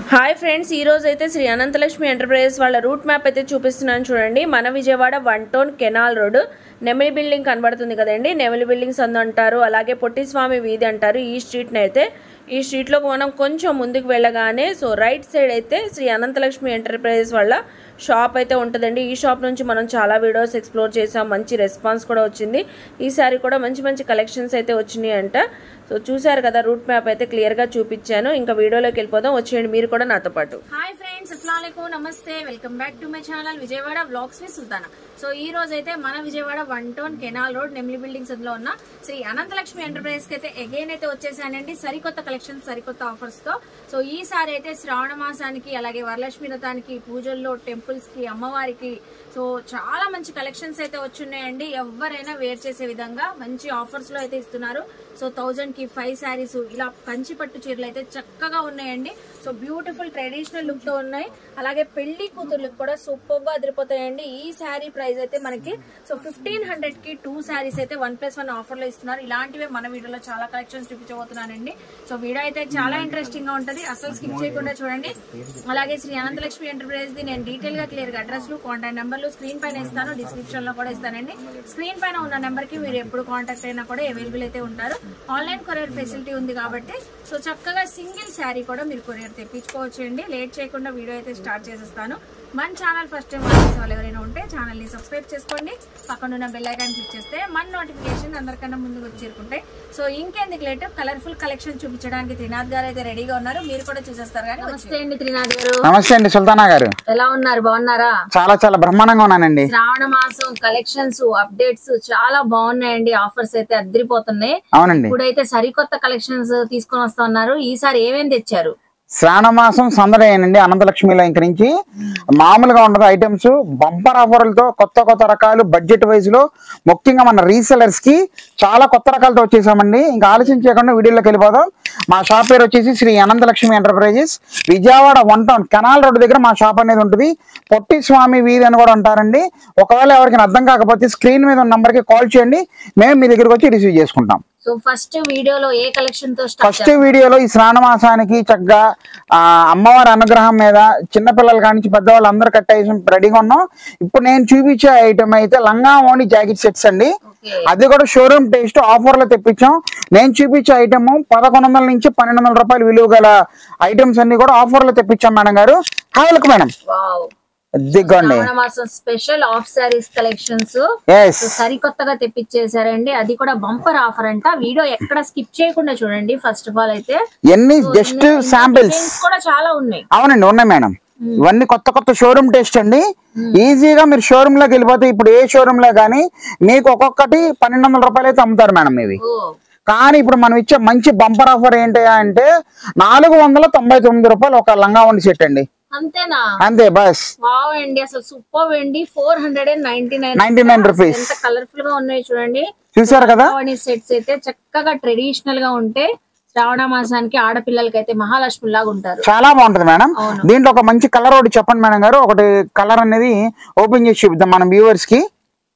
Hi friends ఈ రోజు అయితే శ్రీ అనంతలక్ష్మి ఎంటర్ప్రైజెస్ వాళ్ళ రూట్ మ్యాప్ అయితే చూపిస్తున్నాను చూడండి మన Vijayawada one town canal road Nemili building కనబడుతుంది కదండి నెమిలి బిల్డింగ్స్ అందు అంటారు అలాగే పొట్టిస్వామి వీధి అంటారు ఈ స్ట్రీట్ని అయితే ఈ స్ట్రీట్లో మనం కొంచెం ముందుకు వెళ్ళగానే సో రైట్ సైడ్ అయితే శ్రీ అనంతలక్ష్మి ఎంటర్ప్రైజెస్ వాళ్ళ షాప్ అయితే ఉంటుందండి ఈ షాప్ నుంచి మనం చాలా వీడియోస్ ఎక్స్ప్లోర్ చేసాం మంచి రెస్పాన్స్ కూడా వచ్చింది ఈసారి కూడా మంచి మంచి కలెక్షన్స్ అయితే వచ్చినాయి అంట సో చూసారు కదా రూట్ మ్యాప్ అయితే క్లియర్గా చూపించాను ఇంకా వీడియోలోకి వెళ్ళిపోదాం వచ్చేయండి మీరు కూడా నాతో పాటు హాయ్ ఫ్రెండ్స్ అస్సలం నమస్తే welcome back to my channel Vijayawada vlogs with Sultana so ఈ రోజు అయితే మన Vijayawada one town canal road Nemli buildings అందులో ఉన్న శ్రీ అనంతలక్ష్మి ఎంటర్ప్రైజెస్ కి అయితే అగైన్ అయితే వచ్చేసానండి సరికొత్త కలెక్షన్ సరికొత్త ఆఫర్స్ తో సో ఈసారి అయితే శ్రావణ మాసానికి అలాగే వరలక్ష్మి వ్రతానికి పూజల్లో టెంపుల్స్ కి అమ్మవారికి సో చాలా మంచి కలెక్షన్స్ అయితే వచ్చున్నాయండి ఎవరైనా వేర్ చేసే విధంగా మంచి ఆఫర్స్ లో అయితే ఇస్తున్నారు సో థౌజండ్ కి ఫైవ్ శారీస్ ఇలా కంచి పట్టు చీరలు అయితే చక్కగా ఉన్నాయండి సో బ్యూటిఫుల్ ట్రెడిషనల్ లుక్ తో ఉన్నాయి అలాగే పెళ్లి కూతుర్లకు కూడా సూపర్ గా అదిరిపోతాయండి ఈ శారీ ప్రైస్ అయితే మనకి సో ఫిఫ్టీన్ హండ్రెడ్ కి టూ శారీస్ అయితే వన్ ప్లస్ వన్ ఆఫర్ లో ఇస్తున్నారు ఇలాంటివే మన వీడియోలో చాలా కలెక్షన్స్ చూపించబోతున్నానండి సో వీడియో అయితే చాలా ఇంట్రెస్టింగ్ గా ఉంటది అసలు స్కిప్ చేయకుండా చూడండి అలాగే శ్రీ అనంతలక్ష్మి ఎంటర్ప్రైజ్ ది నేను డీటెయిల్ గా క్లియర్ గా అడ్రస్ లు కాంటాక్ట్ నెంబర్లు స్క్రీన్ పైన ఇస్తాను డిస్క్రిప్షన్ లో కూడా ఇస్తానండి స్క్రీన్ పైన ఉన్న నెంబర్ కి మీరు ఎప్పుడు కాంటాక్ట్ అయినా కూడా అవైలబుల్ అయితే ఉంటారు ఆన్లైన్ కొరియర్ ఫెసిలిటీ ఉంది కాబట్టి సో చక్కగా సింగిల్ శారీ కూడా మీరు కొరియర్ తెప్పించుకోవచ్చు అండి లేట్ చేయకుండా వీడియో అయితే స్టార్ట్ చేసేస్తాను మన ఛానల్ ఫస్ట్ టైం వాచేసే వాళ్ళు ఎవరైనా ఉంటే ఛానల్ ని సబ్స్క్రైబ్ చేసుకోండి పక్కన ఉన్న బెల్ ఐకాన్ క్లిక్ చేస్తే మన నోటిఫికేషన్ అందరికన్నా ముందుకు వచ్చి చేరుకుంటాయి సో ఇంకెందుకు లేట్ కలర్ఫుల్ కలెక్షన్ చూపించడానికి త్రినాథ్ గారు అయితే రెడీగా ఉన్నారు మీరు కూడా చూసేస్తారు కానీ నమస్తే అండి త్రినాథ్ గారు నమస్తే అండి సుల్తానా గారు ఎలా ఉన్నారు బాగున్నారా చాలా చాలా బ్రహ్మాండంగా ఉన్నానండి శ్రావణ మాసం కలెక్షన్స్ అప్డేట్స్ చాలా బాగున్నాయండి ఆఫర్స్ అయితే అద్దరిపోతున్నాయి అవునండి ఇప్పుడైతే సరికొత్త కలెక్షన్స్ తీసుకొని వస్తా ఉన్నారు ఈసారి ఏమేమి తెచ్చారు శ్రావణ మాసం సందడి అయినండి అనంతలక్ష్మిలో ఇంక నుంచి మామూలుగా ఉండదు ఐటమ్స్ బంపర్ ఆఫర్లతో కొత్త కొత్త రకాలు బడ్జెట్ వైజ్ లో ముఖ్యంగా మన రీసెలర్స్ కి చాలా కొత్త రకాలతో వచ్చేసామండి ఇంకా ఆలోచన చేయకుండా వీడియోలోకి వెళ్ళిపోదాం మా షాప్ పేరు వచ్చేసి Sri Ananthalakshmi enterprises Vijayawada one town canal road దగ్గర మా షాప్ అనేది ఉంటుంది పొట్టి స్వామి వీధి అని కూడా అంటారండి ఒకవేళ ఎవరికైనా అర్థం కాకపోతే స్క్రీన్ మీద ఉన్న నంబర్కి కాల్ చేయండి మేము మీ దగ్గరికి వచ్చి రిసీవ్ చేసుకుంటాం సో ఫస్ట్ వీడియోలో ఏ కలెక్షన్ తో స్టార్ట్ ఫస్ట్ వీడియోలో ఈ శ్రావణ మాసానికి చక్కగా ఆ, అమ్మవారి అనుగ్రహం మీద చిన్నపిల్లల కానించి పెద్దవాళ్ళు అందరు కట్టేసి రెడీగా ఉన్నాం ఇప్పుడు నేను చూపించే ఐటమ్ అయితే లంగా ఓని జాకెట్ సెట్స్ అండి ఓకే అది కూడా షోరూమ్ టేస్ట్ ఆఫర్ లో తెప్పించాం నేను చూపించే ఐటమ్ పదకొండు వందల నుంచి పన్నెండు వందల రూపాయలు విలువ గల ఐటమ్స్ అన్ని కూడా ఆఫర్ లో తెప్పించాం మేడం గారు హాయ్ వెల్కమ్ మేడం వావ్ దిగ్గండి శ్రావణ మాసం special of sarees collections yes సరికొత్తగా తెప్పించేశారండి అది కూడా బంపర్ ఆఫర్ అంట వీడియో ఎక్కడ స్కిప్ చేయకుండా చూడండి ఫస్ట్ ఆఫ్ ఆల్ అయితే ఎన్ని జస్ట్ శాంపిల్స్ Designs కూడా చాలా ఉన్నాయి అవునండి ఉన్నాయి మేడం ఇవన్నీ కొత్త కొత్త షోరూమ్ టెస్ట్ అండి ఈజీగా మీరు షోరూమ్ లోకి వెళ్ళిపోతే ఇప్పుడు ఏ షోరూమ్ లో కానీ మీకు ఒక్కొక్కటి పన్నెండు వందల రూపాయలు అయితే అమ్ముతారు మేడం ఇవి ఓ కానీ ఇప్పుడు మనం ఇచ్చే మంచి బంపర్ ఆఫర్ ఏంటి అంటే నాలుగు వందల తొంభై తొమ్మిది రూపాయలు ఒక లంగా వండి సెట్ అండి అంతేనా అంతే బస్ వావ్ అండి అసలు సూపర్ అండి four hundred and ninety nine 99 rupees. ఎంత కలర్ఫుల్ గా ఉన్నాయి చూడండి చూసారు కదా సెట్స్ అయితే చక్కగా ట్రెడిషనల్ గా ఉంటే శ్రావణ మాసానికి ఆడపిల్లలకి అయితే మహాలక్ష్మి లాగా ఉంటారు చాలా బాగుంటది మేడం అవును. దీంట్లో ఒక మంచి కలర్ ఒకటి చెప్పండి మేడం గారు ఒకటి కలర్ అనేది ఓపెన్ చేసి చూపిద్దాం మన వ్యూవర్స్ కి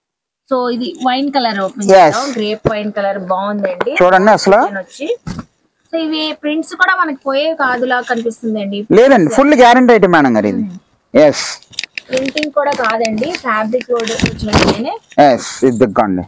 సో ఇది వైన్ కలర్ ఓపెన్ Yes. చేద్దాం గ్రేప్ వైన్ కలర్ బాగుందండి చూడండి అసలు Design వచ్చి సో ఇవి ప్రింట్స్ కూడా మనకి పోయేవి కాదులా కనిపిస్తుందండి లేదండి ఫుల్ గ్యారంటీ ఐటమ్ మేడం గారు ఇది ఎస్ ప్రింటింగ్ కూడా కాదండి ఫ్యాబ్రిక్ లోడ్ వచ్చినట్టుగానే ఎస్ ఇది దిగ్గండి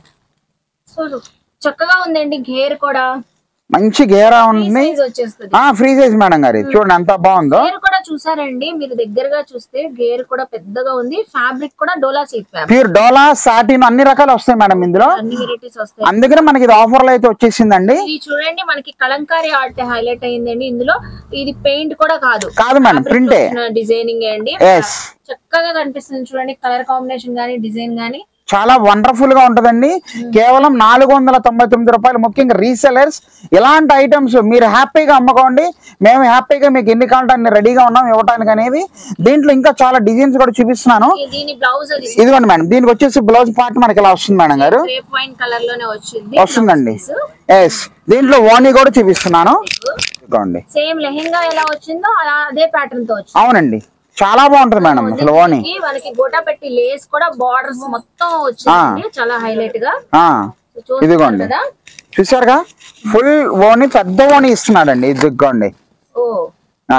సో చక్కగా ఉందండి గేర్ కూడా మంచి గేరా ఉంది సైజ్ వచ్చేస్తుంది ఆ ఫ్రీ సైజ్ మేడం గారు ఇది చూడండి ఎంత బాగుందో గేర్ కూడా చూసారండి మీరు దగ్గరగా చూస్తే గేర్ కూడా పెద్దగా ఉంది ఫ్యాబ్రిక్ కూడా డోలా సీట్ ఫ్యాబ్రిక్ ప్యూర్ డోలా సాటిన్ అన్ని రకాలు వస్తాయి మేడం ఇందులో అన్ని వెరైటీస్ వస్తాయి అందుకనే మనకి ఇది ఆఫర్లో అయితే వచ్చేసిందండి ఇది చూడండి మనకి కలంకారీ ఆర్ట్ హైలైట్ అయిందండి ఇందులో ఇది పెయింట్ కూడా కాదు కాదు మేడం ప్రింటే డిజైనింగ్ అండి ఎస్ చక్కగా కనిపిస్తుంది చూడండి కలర్ కాంబినేషన్ గానీ డిజైన్ గానీ చాలా వండర్ఫుల్ గా ఉంటదండి కేవలం నాలుగు వందల తొంభై తొమ్మిది రూపాయలు ముఖ్యంగా రీసెలర్స్ ఇలాంటి ఐటమ్స్ మీరు హ్యాపీగా అమ్ముకోండి మేము హ్యాపీగా మీకు ఎన్ని కావాలంటే అన్ని రెడీగా ఉన్నాం ఇవ్వడానికి అనేది దీంట్లో ఇంకా చాలా డిజైన్స్ కూడా చూపిస్తున్నాను ఈ- దీని బ్లౌజ్ అది ఇదిగోండి మేడం దీనికి వచ్చేసి బ్లౌజ్ పార్ట్ మనకి ఇలా వస్తుంది మేడం గారు రేప్ వైన్ కలర్ లోనే వచ్చింది వస్తుందండి ఎస్ దీంట్లో ఓనీ కూడా చూపిస్తున్నాను ఇదిగోండి సేమ్ లెహెంగా ఎలా వచ్చిందో అలా అదే ప్యాటర్న్ తో వచ్చింది అవునండి చాలా బాగుంటది మేడం అసలు ఓనీ దీనికి మనకి గోటా పెట్టి లేస్ కూడా బార్డర్స్ మొత్తం వచ్చింది చాలా హైలైట్ గా ఆ, చూస్తున్నారు ఇదిగోండి కదా చూసారుగా ఫుల్ ఓని పెద్ద ఓని ఇస్తున్నాడండి ఇది ఇదిగోండి ఓ అది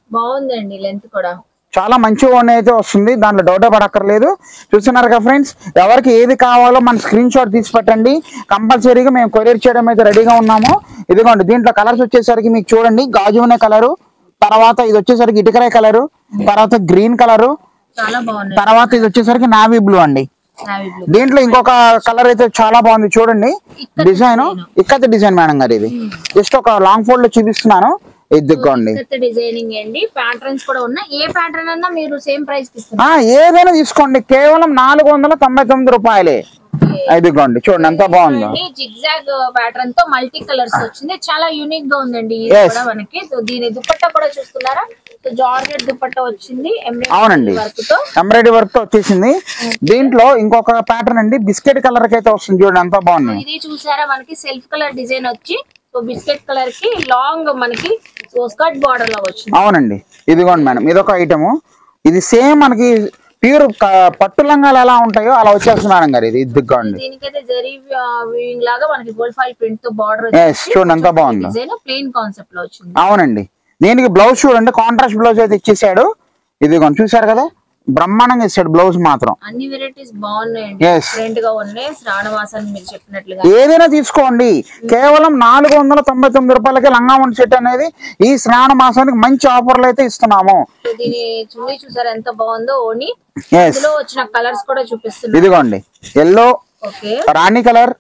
బాగుందండి లెంత్ కూడా చాలా మంచి ఓన్ అయితే వస్తుంది దాంట్లో డౌటే పడక్కర్లేదు చూస్తున్నారు కదా ఫ్రెండ్స్ ఎవరికి ఏది కావాలో మన స్క్రీన్ షాట్ తీసి పెట్టండి కంపల్సరీగా మేము కొరియర్ చేయడం అయితే రెడీగా ఉన్నాము ఇదిగోండి దీంట్లో కలర్స్ వచ్చేసరికి మీకు చూడండి గాజునే కలరు తర్వాత ఇది వచ్చేసరికి ఇటుకరాయ్ కలరు తర్వాత గ్రీన్ కలరు చాలా బాగున్నాయి తర్వాత ఇది వచ్చేసరికి నావీ బ్లూ అండి నావీ బ్లూ దీంట్లో ఇంకొక కలర్ అయితే చాలా బాగుంది చూడండి డిజైన్ ఇక్కత డిజైన్ మేడం గారు ఇది జస్ట్ ఒక లాంగ్ ఫోల్డ్ లో చూపిస్తున్నాను ఇదిగోండి డిజైనింగ్ అండి ప్యాటర్న్స్ కూడా ఉన్నాయి ఏ ప్యాటర్న్ అన్నా మీరు సేమ్ ప్రైస్ కి ఇస్తున్నారు ఆ ఏదైనా తీసుకోండి కేవలం నాలుగు వందల తొంభై తొమ్మిది రూపాయలే ఇదిగోండి చూడండి ఎంత బాగుందో జిగ్జాగ్ ప్యాటర్న్ తో మల్టీ కలర్స్ వచ్చింది చాలా యూనిక్ గా ఉందండి ఇది Yes. కూడా మనకి సో దీని దుపట్టా కూడా చూస్తున్నారా సో జార్జెట్ దుపట్టా వచ్చింది అవునండి వర్క్ తో ఎంబ్రాయిడరీ వర్క్ తో వచ్చేసింది దీంట్లో ఇంకొక ప్యాటర్న్ అండి బిస్కెట్ కలర్ కి అయితే వస్తుంది చూడండి ఎంత బాగుంది ఇది చూసారా మనకి సెల్ఫ్ కలర్ డిజైన్ వచ్చి సో బిస్కెట్ కలర్ కి లాంగ్ మనకి సో స్కర్ట్ బార్డర్ లో వచ్చింది అవునండి ఇదిగోండి మేడం ఇదొక ఐటము ఇది సేమ్ మనకి ప్యూర్ పట్టు లంగాలు ఎలా ఉంటాయో అలా వచ్చేస్తుంది మేడం గారు ఇది ఇదిగోండి దీనికైతే జరీ వీవింగ్ లాగా మనకి గోల్డ్ ఫైల్ ప్రింట్ తో బార్డర్ ఎస్ చూడండి ఎంత బాగుందో డిజైన్ ప్లెయిన్ కాన్సెప్ట్ లో వచ్చింది అవునండి దీనికి బ్లౌజ్ చూడండి కాంట్రాస్ట్ బ్లౌజ్ అయితే ఇచ్చేసాడు ఇదిగోండి చూసారు కదా బ్రహ్మాండంగా ఇచ్చాడు బ్లౌజ్ మాత్రం అన్ని వెరైటీస్ బాగున్నాయండి Yes. డిఫరెంట్ గా ఉన్నాయి శ్రావణ మాసాన్ని మీరు చెప్పినట్లుగా ఏదైనా తీసుకోండి కేవలం నాలుగు వందల తొంభై తొమ్మిది రూపాయలకి లంగావణి సెట్ అనేది ఈ శ్రావణ మాసానికి మంచి ఆఫర్లు అయితే ఇస్తున్నాము సో దీని చున్నీ చూసారా ఎంత బాగుందో ఓని ఎస్ ఇందులో వచ్చిన కలర్స్ కూడా చూపిస్తున్నారు ఇదిగోండి ఎల్లో ఓకే రాణి కలర్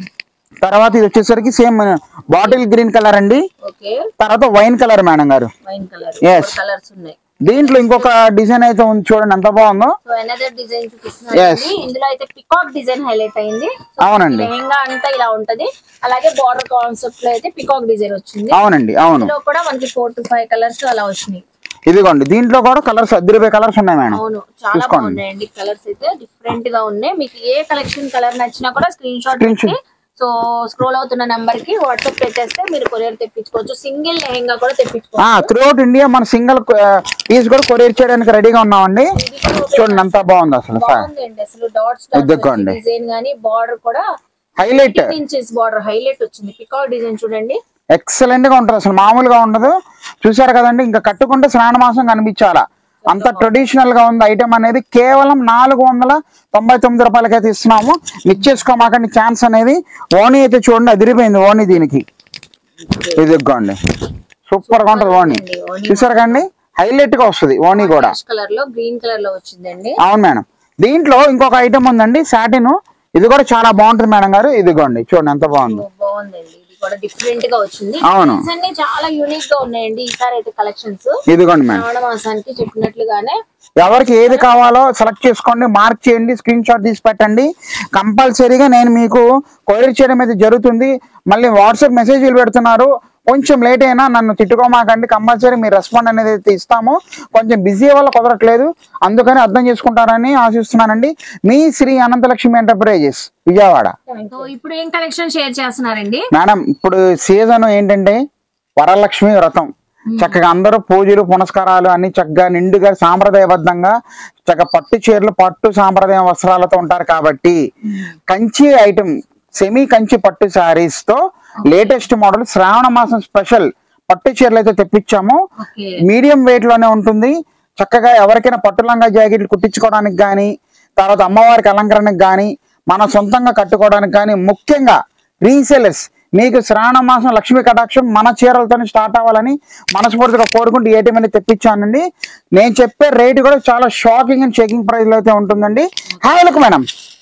తర్వాత ఇది వచ్చేసరికి సేమ్ బాటిల్ గ్రీన్ కలర్ అండి ఓకే తర్వాత వైన్ కలర్ మేడం గారు వైన్ కలర్ Yes. కలర్స్ ఉన్నాయి దీంట్లో ఇంకొక డిజైన్ అయితే ఉంది చూడండి ఎంత బాగుందో సో అనదర్ డిజైన్ Yes. చూపిస్తున్నారు ఇందులో అయితే పికాక్ డిజైన్ హైలైట్ అయింది So, అవునండి లెహంగా అంతా ఇలా ఉంటది అలాగే బార్డర్ కాన్సెప్ట్ లో అయితే పికాక్ డిజైన్ వచ్చింది అవునండి అవును ఇందులో కూడా మనకి ఫోర్ టు ఫైవ్ కలర్స్ అలా వచ్చినాయి ఇదిగోండి దీంట్లో కూడా కలర్స్ అద్దరిపోయే కలర్స్ ఉన్నాయి మేడం అవును చాలా చూసుకోండి. బాగున్నాయండి కలర్స్ అయితే డిఫరెంట్ గా ఉన్నాయి మీకు ఏ కలెక్షన్ కలర్ నచ్చినా కూడా స్క్రీన్ షాట్ Screen పెట్టి సో స్క్రోల్ అవుతున్న నంబర్ కి వాట్సాప్ పెట్టేస్తే మీరు కొరియర్ తెప్పించుకోవచ్చు సింగిల్ లెహంగా కూడా తెప్పించుకోవచ్చు త్రూ అవుట్ ఇండియా మన సింగిల్ పీస్ కూడా కొరియర్ చేయడానికి రెడీగా ఉన్నామండి చూడండి ఎంత బాగుంది అసలు సార్ బాగుందండి అసలు డాట్స్ ఇదిగోండి. డిజైన్ గానీ బార్డర్ కూడా హైలైట్ ఇంచెస్ బార్డర్ హైలైట్ వచ్చింది పికాక్ డిజైన్ చూడండి ఎక్సలెంట్ గా ఉంటుంది అసలు మామూలుగా ఉండదు చూసారు కదండి ఇంకా కట్టుకుంటే స్నాన మాసం కనిపించాలా అంత ట్రెడిషనల్ గా ఉంది ఐటమ్ అనేది కేవలం నాలుగు వందల తొంభై తొమ్మిది రూపాయలకి అయితే ఇస్తున్నాము మిస్ చేసుకోమాకండి ఛాన్స్ అనేది ఓనీ అయితే చూడండి అదిరిపోయింది ఓనీ దీనికి ఇదిగోండి సూపర్ గా ఉంటుంది ఓనీ చూసారు కండి హైలైట్ గా వస్తుంది ఓనీ కూడా కలర్ లో గ్రీన్ కలర్ లో వచ్చిందండి అవును మేడం దీంట్లో ఇంకొక ఐటమ్ ఉందండి సాటిన్ ఇది కూడా చాలా బాగుంటుంది మేడం గారు ఇదిగోండి చూడండి ఎంత బాగుంది బాగుందండి ఇది కూడా డిఫరెంట్ గా వచ్చింది అవును. Designs అన్ని చాలా యూనిక్ గా ఉన్నాయండి ఈసారి అయితే కలెక్షన్స్ ఇదిగోండి మేడం శ్రావణ మాసానికి చెప్పినట్లుగానే ఎవరికి ఏది కావాలో సెలెక్ట్ చేసుకోండి మార్క్ చేయండి స్క్రీన్ షాట్ తీసి పెట్టండి కంపల్సరీగా నేను మీకు కొరియర్ చేయడం అయితే జరుగుతుంది మళ్ళీ వాట్సాప్ మెసేజ్లు పెడుతున్నారు కొంచెం లేట్ అయినా నన్ను తిట్టుకోమాకండి కంపల్సరీ మీ రెస్పాండ్ అనేది అయితే ఇస్తాము కొంచెం బిజీ వల్ల కుదరట్లేదు అందుకని అర్థం చేసుకుంటారని ఆశిస్తున్నానండి మీ శ్రీ అనంతలక్ష్మి ఎంటర్ప్రైజెస్ విజయవాడ సో ఇప్పుడు ఏం కలెక్షన్ షేర్ చేస్తున్నారండి మేడం ఇప్పుడు సీజన్ ఏంటంటే వరలక్ష్మి వ్రతం చక్కగా అందరూ పూజలు పునస్కారాలు అన్ని చక్కగా నిండుగా సాంప్రదాయబద్ధంగా చక్కగా పట్టు చీరలు పట్టు సాంప్రదాయ వస్త్రాలతో ఉంటారు కాబట్టి కంచి ఐటమ్ సెమీ కంచి పట్టు శారీస్ తో లేటెస్ట్ మోడల్ శ్రావణ మాసం స్పెషల్ పట్టు చీరలు అయితే తెప్పించాము ఓకే మీడియం వెయిట్ లోనే ఉంటుంది చక్కగా ఎవరికైనా పట్టు లంగా జాకెట్లు కుట్టించుకోవడానికి కానీ తర్వాత అమ్మవారికి అలంకరణకు కానీ మన సొంతంగా కట్టుకోవడానికి కానీ ముఖ్యంగా రీసేలర్స్ మీకు శ్రావణ మాసం లక్ష్మీ కటాక్షం మన చీరలతోనే స్టార్ట్ అవ్వాలని మనస్ఫూర్తిగా కోరుకుంటూ ఏటీఎం అనేది తెప్పించానండి నేను చెప్పే రేటు కూడా చాలా షాకింగ్ అండ్ షేకింగ్ ప్రైస్ లో అయితే ఉంటుందండి hi welcome madam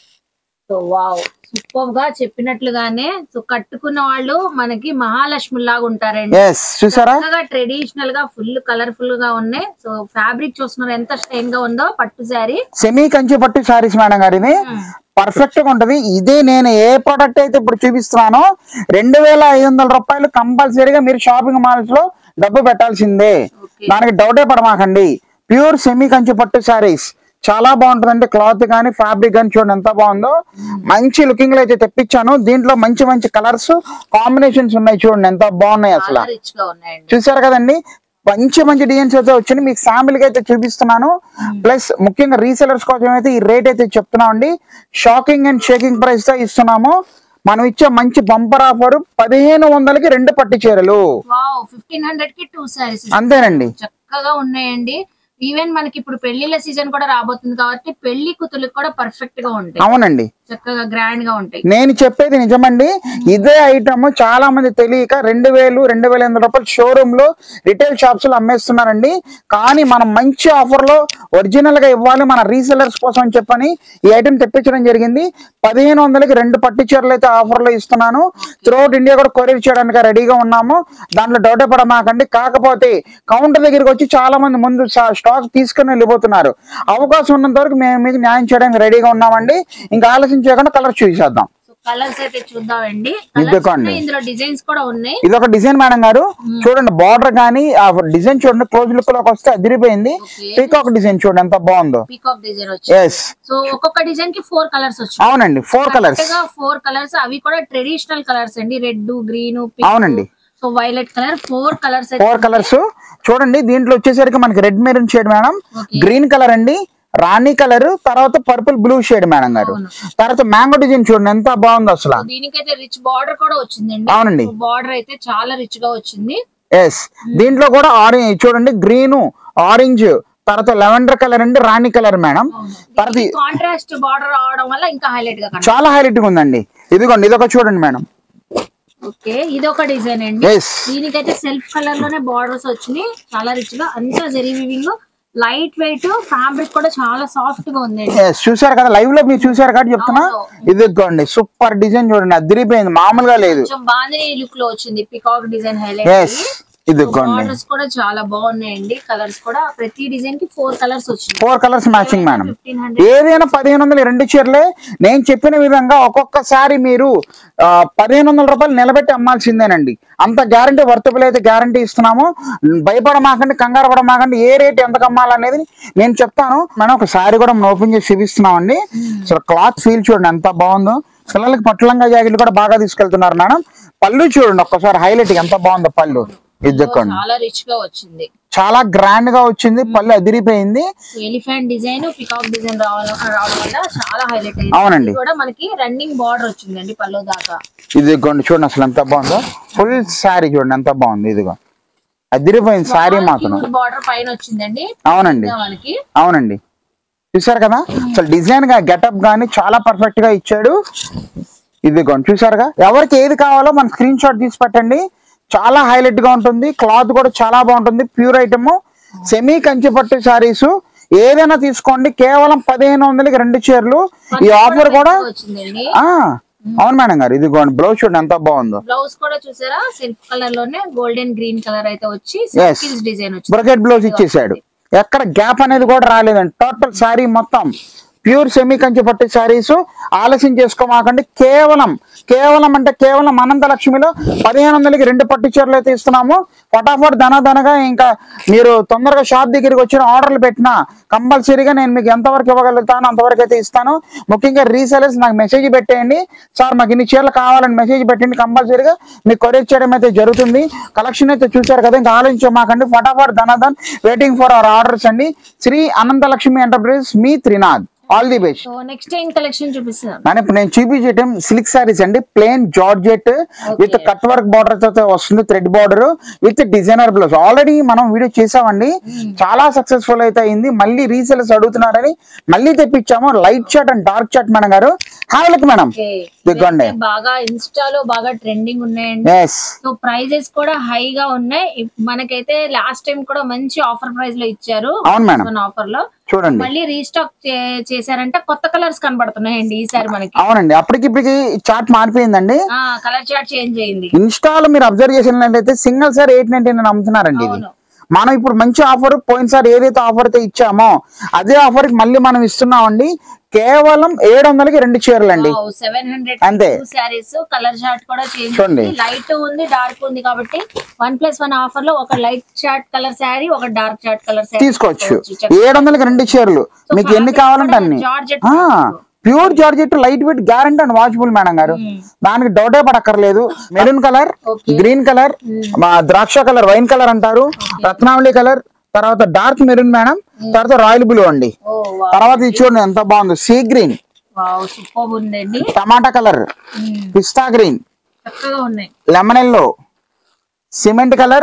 so wow super గా చెప్పినట్లుగానే సో కట్టుకున్న వాళ్ళు మనకి మహాలక్ష్మి లాగా ఉంటారండి ఎస్ చూసారా చక్కగా ట్రెడిషనల్ గా ఫుల్ కలర్ఫుల్ గా ఉన్నాయి సో ఫ్యాబ్రిక్ చూస్తున్నారు ఎంత స్టైన్ గా ఉందో పట్టు శారీ సెమీ కంచి పట్టు శారీస్ మేడం గారు ఇది పర్ఫెక్ట్ గా ఉంటది ఇదే నేను ఏ ప్రోడక్ట్ అయితే ఇప్పుడు చూపిస్తున్నానో రెండు వేల ఐదు వందల రూపాయలు కంపల్సరీగా మీరు షాపింగ్ మాల్స్ లో డబ్బు పెట్టాల్సిందే Okay. దానికి డౌటే పడమాకండి ప్యూర్ సెమీ కంచి పట్టు శారీస్ చాలా బాగుంటుందండి క్లాత్ కానీ ఫ్యాబ్రిక్ కానీ చూడండి ఎంత బాగుందో మంచి లుకింగ్ లో అయితే తెప్పించాను దీంట్లో మంచి మంచి కలర్స్ కాంబినేషన్స్ ఉన్నాయి చూడండి ఎంత బాగున్నాయి అసలు చాలా రిచ్ గా ఉన్నాయండి చూసారు కదండి మంచి మంచి డిజైన్స్ అయితే వచ్చింది మీకు శాంపిల్ అయితే చూపిస్తున్నాను ప్లస్ ముఖ్యంగా రీసెలర్స్ కోసం అయితే ఈ రేట్ అయితే చెప్తున్నాం అండి షాకింగ్ అండ్ షేకింగ్ ప్రైస్ తో ఇస్తున్నాము మనం ఇచ్చే మంచి బంపర్ ఆఫర్ పదిహేను వందలకి రెండు పట్టు చీరలు వావ్ ఫిఫ్టీన్ హండ్రెడ్ కి టూ శారీస్ అంతేనండి చక్కగా చక్కగా ఉన్నాయండి ఈవెన్ మనకి ఇప్పుడు పెళ్లిళ్ళ సీజన్ కూడా రాబోతుంది కాబట్టి పెళ్లి కూతుర్లకు కూడా పర్ఫెక్ట్ గా ఉంటాయి అవునండి చక్కగా గ్రాండ్ గా ఉంటాయి నేను చెప్పేది నిజమండి ఇదే ఐటమ్ చాలా మంది తెలియక రెండు వేలు రెండు వేల ఎనిమిది రూపాయలు షోరూమ్ లో రిటైల్ షాప్స్ లో అమ్మేస్తున్నారండి కానీ మనం మంచి ఆఫర్ లో ఒరిజినల్ గా ఇవ్వాలి మన రీసెలర్స్ కోసం అని చెప్పని ఈ ఐటమ్ తెప్పించడం జరిగింది పదిహేను వందలకి రెండు పట్టు చీరలు అయితే ఆఫర్ లో ఇస్తున్నాను త్రూఅవుట్ ఇండియా కూడా కొరియర్ చేయడానికి రెడీగా ఉన్నాము దాంట్లో డౌట్ పడమాకండి కాకపోతే కౌంటర్ దగ్గరికి వచ్చి చాలా మంది ముందు స్టాక్ తీసుకుని వెళ్ళిపోతున్నారు అవకాశం ఉన్నంత వరకు మేము మీకు న్యాయం చేయడానికి రెడీగా ఉన్నామండి ఇంకా ఆలస్యం చేయకుండా కలర్ చూసేద్దాం సో కలర్స్ అయితే చూద్దామండి ఇది Colours చూడండి. ఉన్నాయి, ఇందులో డిజైన్స్ కూడా ఉన్నాయి ఇది ఒక డిజైన్ మేడం గారు చూడండి బార్డర్ కానీ ఆ డిజైన్ చూడండి క్లోజ్ లుక్ లోకి వస్తే అదిరిపోయింది Okay. పీకాక్ డిజైన్ చూడండి ఎంత బాగుందో పీకాక్ డిజైన్ వచ్చింది ఎస్ సో ఒక్కొక్క డిజైన్ కి ఫోర్ కలర్స్ వచ్చాయి అవునండి ఫోర్ కలర్స్ ఫోర్ కలర్స్ అవి కూడా ట్రెడిషనల్ కలర్స్ అండి రెడ్ గ్రీన్ అవునండి. So violet colour four colours four colours చూడండి దీంట్లో వచ్చేసరికి మనకి red maroon shade madam Okay. Green colour అండి రాణి కలర్ తర్వాత పర్పుల్ బ్లూ షేడ్ మేడం గారు అవును. తర్వాత మ్యాంగో డిజైన్ చూడండి ఎంత బాగుందో అసలు దీనికైతే రిచ్ బార్డర్ కూడా వచ్చిందండి అవునండి. బార్డర్ అయితే చాలా రిచ్ గా వచ్చింది ఎస్ దీంట్లో కూడా ఆరెంజ్ చూడండి గ్రీన్ ఆరెంజ్ తర్వాత లెవెండర్ కలర్ అండి రాణి కలర్ మేడం తర్వాత ఈ- కాంట్రాస్ట్ బార్డర్ రావడం వల్ల ఇంకా హైలైట్ గా కనిపిస్తుంది చాలా హైలైట్ గా ఉందండి ఇదిగోండి ఇదొక చూడండి మేడం ఓకే ఇది ఒక డిజైన్ అండి ఎస్ దీనికైతే సెల్ఫ్ కలర్ లోనే బార్డర్స్ వచ్చినాయి చాలా రిచ్ గా అంతా zari weaving light weight fabric కూడా చాలా సాఫ్ట్ గా ఉందండి ఎస్ చూసారు కదా లైవ్ లో మీరు చూసారు కాబట్టి చెప్తున్నా ఇదిగోండి సూపర్ డిజైన్ చూడండి అదిరిపోయింది మామూలుగా లేదు కొంచెం బాందిని లుక్ లో వచ్చింది పికాక్ డిజైన్ హైలైట్ ఎస్ ఇదిగోండి బార్డర్స్ కూడా చాలా బాగున్నాయండి కలర్స్ కూడా ప్రతి డిజైన్ కి ఫోర్ కలర్స్ వచ్చినాయి four colours matching madam fifteen hundred ఏదైనా పదిహేను వందలు ఈ రెండు చీరలే నేను చెప్పిన విధంగా ఒక్కొక్కసారి మీరు ఆ, పదిహేను వందల రూపాయలు నిలబెట్టి అమ్మాల్సిందేనండి అంత గ్యారంటీ వర్తబుల్ అయితే గ్యారంటీ ఇస్తున్నాము భయపడమాకండి కంగారు పడమాకండి ఏ రేట్ ఎంతకు అమ్మాలనేది నేను చెప్తాను మనం ఒక సారీ కూడా మనం ఓపెన్ చేసి చూపిస్తున్నామండి అసలు క్లాత్ ఫీల్ చూడండి ఎంత బాగుందో పిల్లలకి పట్టులంగా జాకెట్లు కూడా బాగా తీసుకెళ్తున్నారు మేడం పళ్ళు చూడండి ఒక్కసారి హైలైట్ ఎంత బాగుందో పళ్ళు ఇద్దక్కండి చాలా రిచ్ గా వచ్చింది చాలా గ్రాండ్ గా వచ్చింది పళ్ళు అదిరిపోయింది ఎలిఫెంట్ డిజైన్ పికాక్ డిజైన్ రావడం రావడం వల్ల చాలా హైలైట్ అయింది అవునండి. ఇది కూడా మనకి రన్నింగ్ బార్డర్ వచ్చిందండి పళ్ళు దాకా ఇది ఇదిగోండి చూడండి అసలు ఎంత బాగుందో ఫుల్ శారీ చూడండి ఎంత బాగుంది ఇదిగో అదిరిపోయింది శారీ మాత్రం బార్డర్ పైన వచ్చిందండి అవునండి ఇంకా మనకి అవునండి చూసారు కదా అసలు డిజైన్ గా గెటప్ గానీ చాలా పర్ఫెక్ట్ గా ఇచ్చాడు ఇదిగోండి చూసారుగా ఎవరికి ఏది కావాలో మన స్క్రీన్ షాట్ తీసి పెట్టండి చాలా హైలైట్ గా ఉంటుంది క్లాత్ కూడా చాలా బాగుంటుంది ప్యూర్ ఐటమ్ సెమీ కంచి పట్టు శారీస్ ఏదైనా తీసుకోండి కేవలం పదిహేను వందలకి రెండు చీరలు ఈ ఆఫర్ కూడా వచ్చిందండి ఆ అవును మేడం గారు ఇదిగోండి బ్లౌజ్ చూడండి ఎంత బాగుందో బ్లౌజ్ కూడా చూసారా సెల్ఫ్ కలర్ లోనే గోల్డెన్ గ్రీన్ కలర్ అయితే వచ్చి Yes. సర్కిల్స్ డిజైన్ వచ్చింది బ్రకెట్ బ్లౌజ్ ఇచ్చేసాడు ఎక్కడ గ్యాప్ అనేది కూడా రాలేదండి టోటల్ శారీ మొత్తం ప్యూర్ సెమీ కంచి పట్టు శారీస్ ఆలస్యం చేసుకోమాకండి కేవలం కేవలం అంటే కేవలం అనంత లక్ష్మిలో పదిహేను వందలకి రెండు పట్టు చీరలు అయితే ఇస్తున్నాము ఫటాఫట్ ధనధనగా ఇంకా మీరు తొందరగా షాప్ దగ్గరికి వచ్చిన ఆర్డర్లు పెట్టినా కంపల్సరీగా నేను మీకు ఎంతవరకు ఇవ్వగలుగుతాను అంతవరకు అయితే ఇస్తాను ముఖ్యంగా రీసెలర్స్ నాకు మెసేజ్ పెట్టేయండి సార్ మాకు ఇన్ని చీరలు కావాలని మెసేజ్ పెట్టండి కంపల్సరీగా మీకు కొరియర్ చేయడం అయితే జరుగుతుంది కలెక్షన్ అయితే చూశారు కదా ఇంకా ఆలోచించమాకండి ఫటాఫట్ ధనధన్ వెయిటింగ్ ఫర్ అవర్ ఆర్డర్స్ అండి శ్రీ అనంతలక్ష్మి ఎంటర్ప్రైజెస్ మీ Trinath all the best so next ఏం కలెక్షన్ చూపిస్తాను మనం ఇప్పుడు నేను చూపించటం సిల్క్ సారీస్ అండి plain georgette with cut work border తో వస్తుంది thread border with designer blouse already మనం వీడియో చేసామండి చాలా సక్సెస్ఫుల్ అయితే అయింది మళ్ళీ రీసేల్స్ అడుగుతున్నారని మళ్ళీ తెప్పించాము లైట్ చాట్ అండ్ డార్క్ చాట్ మేడం గారు హ్యావ్ లుక్ మేడం ఇదిగోండి బాగా ఇన్స్టాలో బాగా ట్రెండింగ్ ఉన్నాయండి ఎస్ సో ప్రైజెస్ కూడా హైగా ఉన్నాయి ఇప్- మనకైతే లాస్ట్ టైం కూడా మంచి ఆఫర్ ప్రైస్ లో ఇచ్చారు అవును మేడం ఆఫర్ లో చూడండి మళ్ళీ రీస్టాక్ చేశారంటే కొత్త కలర్స్ కనబడుతున్నాయండి ఈసారి మనకి అవునండి అప్పటికిప్పటికి చాట్ మారిపోయిందండి ఆ కలర్ చార్ట్ చేంజ్ అయింది ఇన్స్టాలో మీరు అబ్జర్వ్ చేసినట్లయితే single sir eight ninety nine అమ్ముతున్నారండి ఇది అవును. మనం ఇప్పుడు మంచి ఆఫర్ పోయినసారి ఏదైతే ఆఫర్ అయితే ఇచ్చామో అదే ఆఫర్ కి మళ్ళీ మనం ఇస్తున్నామండి కేవలం ఏడు వందలకి రెండు చీరలు అండి సెవెన్ హండ్రెడ్ అంతే. శారీస్ కలర్ చార్ట్ కూడా చేంజ్ చూడండి. లైట్ ఉంది డార్క్ ఉంది కాబట్టి వన్ ప్లస్ వన్ ఆఫర్ లో ఒక లైట్ చార్ట్ కలర్ శారీ ఒక డార్క్ చార్ట్ కలర్ శారీ తీసుకోవచ్చు ఏడు వందలకి రెండు చీరలు మీకు ఎన్ని కావాలంటే అన్ని georgette pure georgette light weight guarantee and watchable madam గారు దానికి డౌటే పడక్కర్లేదు మెరూన్ కలర్ గ్రీన్ కలర్ ద్రాక్ష కలర్ వైన్ కలర్ అంటారు రత్నావళి కలర్ తర్వాత డార్క్ మెరూన్ మేడం తర్వాత రాయల్ బ్లూ అండి ఓ తర్వాత ఇది చూడండి ఎంత బాగుందో సీ గ్రీన్ వావ్ సూపర్ ఉందండి టమాటా కలర్ మ్మ్. పిస్తా గ్రీన్ చక్కగా ఉన్నాయి lemon yellow cement colour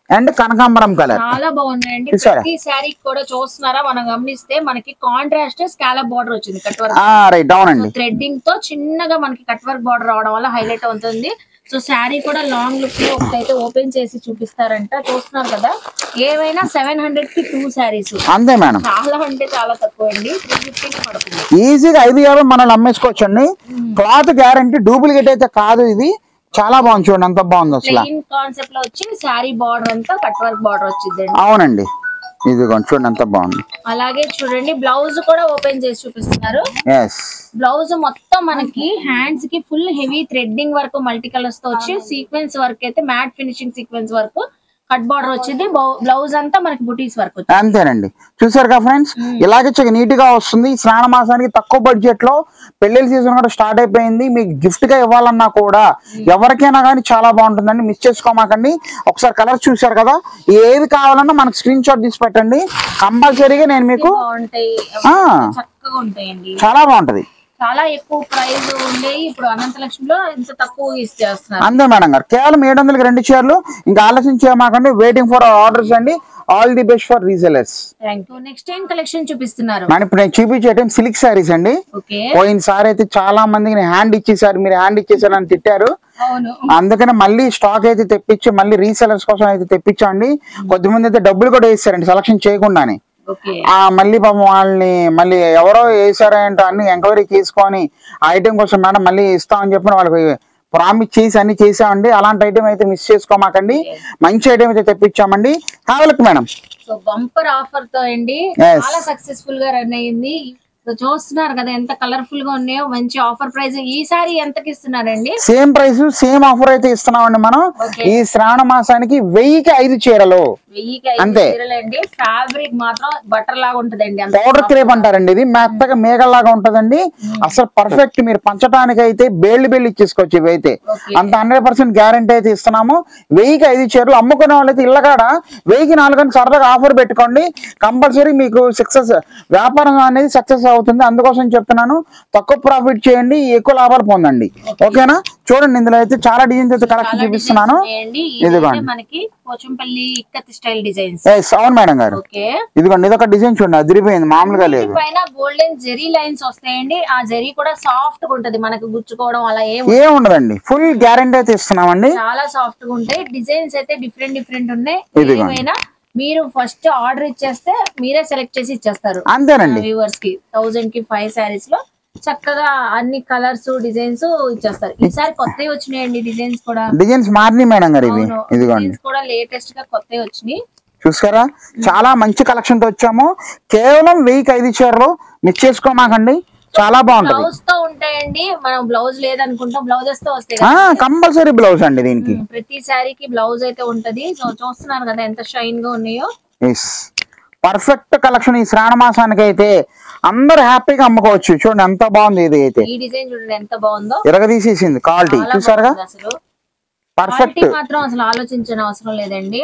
and కనకాంబరం కలర్ చాలా బాగున్నాయండి చూసారా? ప్రతి శారీ కూడా చూస్తున్నారా మనం గమనిస్తే మనకి కాంట్రాస్ట్ స్కాలప్ బార్డర్ వచ్చింది కట్ వర్క్ రైట్ అవునండి థ్రెడ్డింగ్ తో చిన్నగా మనకి కట్ వర్క్ బార్డర్ రావడం వల్ల హైలైట్ అవుతుంది సో శారీ కూడా లాంగ్ లుక్ లో ఒకటైతే ఓపెన్ చేసి చూపిస్తారంట చూస్తున్నారు కదా ఏవైనా సెవెన్ హండ్రెడ్ కి టూ శారీస్ అంతే మేడం చాలా అంటే చాలా తక్కువ అండి త్రీ ఫిఫ్టీకి పడుతుంది ఈజీగా ఐదు యాభై మనల్ని అమ్మేసుకోవచ్చు అండి క్లాత్ గ్యారంటీ డూప్లికేట్ అయితే కాదు ఇది చాలా బాగుంది చూడండి ఎంత బాగుంది అసలు ప్లెయిన్ కాన్సెప్ట్ లో వచ్చి శారీ బార్డర్ అంతా కట్ వర్క్ బార్డర్ వచ్చిందండి అవునండి ఇదిగోండి చూడండి ఎంత బాగుంది అలాగే చూడండి బ్లౌజ్ కూడా ఓపెన్ చేసి చూపిస్తున్నారు ఎస్ బ్లౌజ్ మొత్తం మనకి హ్యాండ్స్ కి full heavy threading work multi colours తో వచ్చి సీక్వెన్స్ వర్క్ అయితే matt finishing sequence work cut border వచ్చింది బ్లౌజ్ అంతా మనకి బుటీస్ వర్క్ వచ్చింది అంతేనండి చూసారు కదా ఫ్రెండ్స్ ఇలాగే చక్కగా నీట్ గా వస్తుంది ఈ స్నాన మాసానికి తక్కువ బడ్జెట్ లో పెళ్లిళ్ళ సీజన్ కూడా స్టార్ట్ అయిపోయింది మీకు గిఫ్ట్ గా ఇవ్వాలన్నా కూడా ఎవరికైనా కానీ చాలా బాగుంటుందండి మిస్ చేసుకోమాకండి ఒకసారి కలర్స్ చూసారు కదా ఏవి కావాలన్నా మనకు స్క్రీన్ షాట్ తీసి పెట్టండి కంపల్సరీగా నేను మీకు బాగుంటాయి ఆ. చక్కగా ఉంటాయండి చాలా బాగుంటది చాలా ఎక్కువ ప్రైస్ ఉండేవి ఇప్పుడు అనంతలక్ష్మిలో ఇంత తక్కువ ఇచ్చేస్తున్నారు అంతే మేడం గారు కేవలం ఏడు వందలకి రెండు చీరలు ఇంకా ఆలోచన చేయమాకండి వెయిటింగ్ ఫర్ ఆర్డర్స్ అండి all the best for resellers thank you next ఏం కలెక్షన్ చూపిస్తున్నారు మనం ఇప్పుడు నేను చూపించే సిల్క్ శారీస్ అండి ఓకే పోయినసారి అయితే చాలా మందికి నేను హ్యాండ్ ఇచ్చేసారు మీరు హ్యాండ్ ఇచ్చేసారు అని తిట్టారు అవును అందుకని మళ్ళీ స్టాక్ అయితే తెప్పించి మళ్ళీ రీసెలర్స్ కోసం అయితే తెప్పించండి కొద్దిమంది అయితే డబ్బులు కూడా వేస్తారండి సెలక్షన్ చేయకుండానే ఓకే ఆ మళ్ళీ పాపం వాళ్ళని మళ్ళీ ఎవరో వేసారంటో అన్ని ఎంక్వైరీ తీసుకొని ఆ ఐటెం కోసం మేడం మళ్ళీ ఇస్తామని చెప్పిన వాళ్ళకి ప్రామిస్ చేసి అన్ని చేసామండి అలాంటి ఐటెం అయితే మిస్ చేసుకోమాకండి మంచి ఐటెం అయితే తెప్పించామండి కావాలకు మేడం సో బంపర్ ఆఫర్ తో అండి Yes. చాలా సక్సెస్ఫుల్ గా రన్ అయ్యింది సో చూస్తున్నారు కదా ఎంత కలర్ఫుల్ గా ఉన్నాయో మంచి ఆఫర్ ప్రైస్ ఈసారి ఎంతకి ఇస్తున్నారండి సేమ్ ప్రైస్ సేమ్ ఆఫర్ అయితే ఇస్తున్నామండి మనం Okay. ఈ శ్రావణ మాసానికి వెయ్యికి ఐదు చీరలు వెయ్యికి ఐదు అంతే. చీరలండి ఫ్యాబ్రిక్ మాత్రం బటర్ లాగా ఉంటదండి అంత పౌడర్ క్రేప్ అంటారండి ఇది మెత్తగా మేఘల్లాగా ఉంటదండి అసలు పర్ఫెక్ట్ మీరు పంచడానికి అయితే బేళ్ళు బేళ్ళు ఇచ్చేసుకోవచ్చు ఇవి అయితే Okay. అంత హండ్రెడ్ పర్సెంట్ గ్యారంటీ అయితే ఇస్తున్నాము వెయ్యికి ఐదు చీరలు అమ్ముకునే వాళ్ళైతే ఇళ్ళకాడ వెయ్యికి నాలుగు అని సరదాగా ఆఫర్ పెట్టుకోండి కంపల్సరీ మీకు సక్సెస్ వ్యాపారం అనేది సక్సెస్ అవుతుంది అందుకోసం చెప్తున్నాను తక్కువ ప్రాఫిట్ చేయండి ఎక్కువ లాభాలు పొందండి ఓకేనా చూడండి ఇందులో అయితే చాలా డిజైన్స్ అయితే కలెక్షన్ చూపిస్తున్నాను అండి ఇదిగోండి. మనకి Pochampally ikat style designs yes అవును మేడం గారు ఓకే ఇదిగోండి ఇదొక డిజైన్ చూడండి అదిరిపోయింది మామూలుగా లేదు పైన గోల్డెన్ జెరీ లైన్స్ వస్తాయండి ఆ జెరీ కూడా సాఫ్ట్ గా ఉంటది మనకు గుచ్చుకోవడం అలా ఏం ఏం ఉండదండి ఫుల్ గ్యారంటీ అయితే ఇస్తున్నామండి చాలా సాఫ్ట్ గా ఉంటాయి డిజైన్స్ అయితే డిఫరెంట్ డిఫరెంట్ ఉన్నాయి ఇదిగోండి. ఏమైనా మీరు ఫస్ట్ ఆర్డర్ ఇచ్చేస్తే మీరే సెలెక్ట్ చేసి ఇచ్చేస్తారు అంతేనండి వ్యూవర్స్ కి థౌజండ్ కి ఫైవ్ శారీస్ లో చక్కగా అన్ని కలర్స్ డిజైన్స్ ఇచ్చేస్తారు ఈసారి కొత్తవి వచ్చినాయండి డిజైన్స్ కూడా డిజైన్స్ మారినాయి మేడం గారు ఇవి అవును ఇదిగోండి డిజైన్స్ కూడా లేటెస్ట్ గా కొత్తవి వచ్చినాయి చూసారా చాలా మంచి కలెక్షన్ తో వచ్చాము కేవలం వెయ్యికి ఐదు చీరలు మిస్ చేసుకోమాకండి చాలా బాగుంటది బ్లౌజ్ తో ఉంటాయండి మనం బ్లౌజ్ లేదనుకుంటాం బ్లౌజెస్ తో వస్తాయి ఆ కదా కంపల్సరీ బ్లౌజ్ అండి దీనికి ప్రతి శారీకి బ్లౌజ్ అయితే ఉంటది సో చూస్తున్నారు కదా ఎంత షైన్ గా ఉన్నాయో ఎస్ పర్ఫెక్ట్ కలెక్షన్ ఈ శ్రావణ మాసానికి అయితే అందరు హ్యాపీగా అమ్ముకోవచ్చు చూడండి ఎంత బాగుంది ఇది అయితే ఈ డిజైన్ చూడండి ఎంత బాగుందో ఇరగదీసేసింది క్వాలిటీ చాలా చూసారుగా బాగుంది అసలు పర్ఫెక్ట్ క్వాలిటీ మాత్రం అసలు ఆలోచించిన అవసరం లేదండి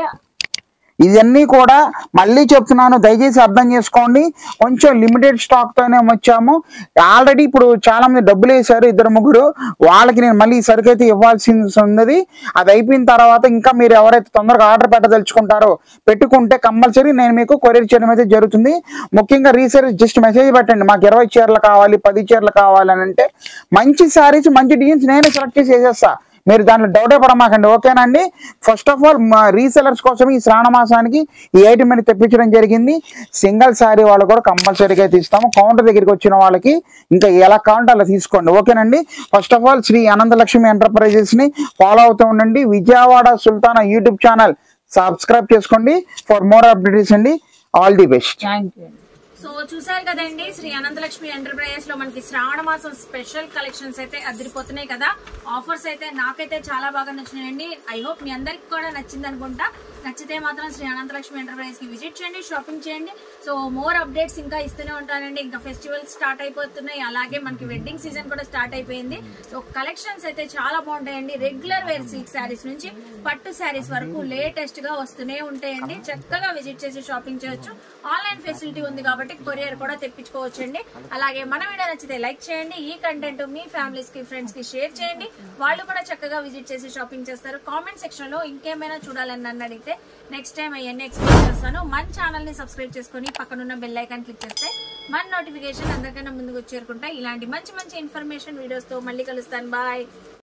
ఇవన్నీ కూడా మళ్ళీ చెప్తున్నాను దయచేసి అర్థం చేసుకోండి కొంచెం లిమిటెడ్ స్టాక్ తోనే వచ్చాము ఆల్రెడీ ఇప్పుడు చాలా మంది డబ్బులు వేశారు ఇద్దరు ముగ్గురు వాళ్ళకి నేను మళ్ళీ ఈ సరుకు అయితే ఇవ్వాల్సి ఉన్నది అది అయిపోయిన తర్వాత ఇంకా మీరు ఎవరైతే తొందరగా ఆర్డర్ పెట్టదలుచుకుంటారో పెట్టుకుంటే కంపల్సరీ నేను మీకు కొరియర్ చేయడం అయితే జరుగుతుంది ముఖ్యంగా రీసెల్ జస్ట్ మెసేజ్ పెట్టండి మాకు ఇరవై చీరలు కావాలి పది చీరలు కావాలి అని అంటే మంచి శారీస్ మంచి డిజైన్స్ నేనే సెలెక్ట్ చేసి వేసేస్తా మీరు దాంట్లో డౌటే పడమాకండి ఓకేనండి ఫస్ట్ ఆఫ్ ఆల్ మా రీసెలర్స్ కోసం ఈ శ్రావణ మాసానికి ఈ ఐటమ్ అని తెప్పించడం జరిగింది సింగిల్ శారీ వాళ్ళు కూడా కంపల్సరీగా అయితే ఇస్తాము కౌంటర్ దగ్గరికి వచ్చిన వాళ్ళకి ఇంకా ఎలా కావాలంటే అలా తీసుకోండి ఓకేనండి first of all Shri Ananthalakshmi enterprises ని ఫాలో అవుతూ ఉండండి Vijayawada Sultana YouTube channel subscribe చేసుకోండి ఫర్ మోర్ అప్డేట్స్ అండి all the best thank you so చూసారు కదండి శ్రీ అనంతలక్ష్మి ఎంటర్ప్రైజెస్ లో మనకి శ్రావణ మాసం స్పెషల్ కలెక్షన్స్ అయితే అదిరిపోతున్నాయి కదా ఆఫర్స్ అయితే నాకైతే చాలా బాగా నచ్చినాయండి ఐ హోప్ మీ అందరికి కూడా నచ్చింది అనుకుంటా నచ్చితే మాత్రం శ్రీ అనంతలక్ష్మి ఎంటర్ప్రైజెస్ కి విజిట్ చేయండి షాపింగ్ చేయండి సో మోర్ అప్డేట్స్ ఇంకా ఇస్తూనే ఉంటానండి ఇంకా ఫెస్టివల్స్ స్టార్ట్ అయిపోతున్నాయి అలాగే మనకి వెడ్డింగ్ సీజన్ కూడా స్టార్ట్ అయిపోయింది సో కలెక్షన్స్ అయితే చాలా బాగుంటాయండి రెగ్యులర్ వేర్ సిల్క్ శారీస్ నుంచి పట్టు శారీస్ వరకు లేటెస్ట్ గా వస్తూనే ఉంటాయండి చక్కగా విజిట్ చేసి షాపింగ్ చేయొచ్చు ఆన్లైన్ ఫెసిలిటీ ఉంది కాబట్టి డైరెక్ట్ కొరియర్ కూడా తెప్పించుకోవచ్చండి అలాగే మన వీడియో నచ్చితే లైక్ చేయండి ఈ కంటెంట్ మీ ఫ్యామిలీస్ కి ఫ్రెండ్స్ కి షేర్ చేయండి వాళ్ళు కూడా చక్కగా విజిట్ చేసి షాపింగ్ చేస్తారు కామెంట్ సెక్షన్ లో ఇంకేమైనా చూడాలని నన్ను అడిగితే నెక్స్ట్ టైం అవన్నీ ఎక్స్ప్లెయిన్ చేస్తాను మన ఛానల్ ని సబ్స్క్రైబ్ చేసుకుని పక్కనున్న బెల్ ఐకాన్ క్లిక్ చేస్తే మన నోటిఫికేషన్ అందరికన్నా ముందుకు చేరుకుంటా ఇలాంటి మంచి మంచి ఇన్ఫర్మేషన్ వీడియోస్ తో మళ్ళీ కలుస్తాను బాయ్